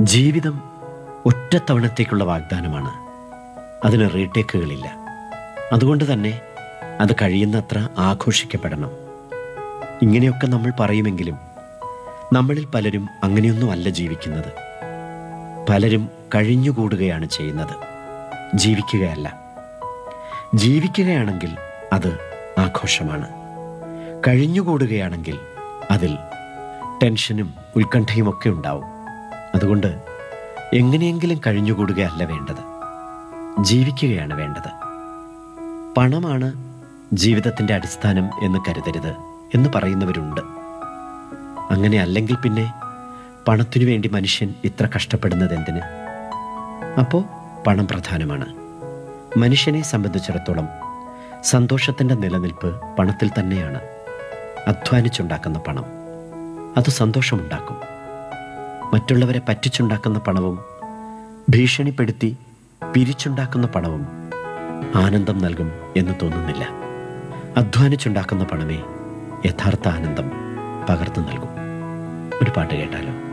ജീവിതം ഒറ്റത്തവണത്തേക്കുള്ള വാഗ്ദാനമാണ് അതിന് റീടേക്കുകളില്ല അതുകൊണ്ട് തന്നെ അത് കഴിയുന്നത്ര ആഘോഷിക്കപ്പെടണം ഇങ്ങനെയൊക്കെ നമ്മൾ പറയുമെങ്കിലും നമ്മളിൽ പലരും അങ്ങനെയൊന്നും അല്ല ജീവിക്കുന്നത് പലരും കഴിഞ്ഞുകൂടുകയാണ് ചെയ്യുന്നത് ജീവിക്കുകയല്ല ജീവിക്കുകയാണെങ്കിൽ അത് ആഘോഷമാണ് കഴിഞ്ഞുകൂടുകയാണെങ്കിൽ അതിൽ ടെൻഷനും ഉത്കണ്ഠയും ഒക്കെ ഉണ്ടാവും അതുകൊണ്ട് എങ്ങനെയെങ്കിലും കഴിഞ്ഞുകൂടുകയല്ല വേണ്ടത് ജീവിക്കുകയാണ് വേണ്ടത് പണമാണ് ജീവിതത്തിൻ്റെ അടിസ്ഥാനം എന്ന് കരുതരുത് എന്ന് പറയുന്നവരുണ്ട് അങ്ങനെ അല്ലെങ്കിൽ പിന്നെ പണത്തിനു വേണ്ടി മനുഷ്യൻ ഇത്ര കഷ്ടപ്പെടുന്നത് എന്തിന് അപ്പോൾ പണം പ്രധാനമാണ് മനുഷ്യനെ സംബന്ധിച്ചിടത്തോളം സന്തോഷത്തിൻ്റെ നിലനിൽപ്പ് പണത്തിൽ തന്നെയാണ് അധ്വാനിച്ചുണ്ടാക്കുന്ന പണം അത് സന്തോഷമുണ്ടാക്കും മറ്റുള്ളവരെ പറ്റിച്ചുണ്ടാക്കുന്ന പണവും ഭീഷണിപ്പെടുത്തി പിരിച്ചുണ്ടാക്കുന്ന പണവും ആനന്ദം നൽകും എന്ന് തോന്നുന്നില്ല അധ്വാനിച്ചുണ്ടാക്കുന്ന പണമേ യഥാർത്ഥ ആനന്ദം പകർന്നു നൽകും ഒരു പാട്ട് കേട്ടാലോ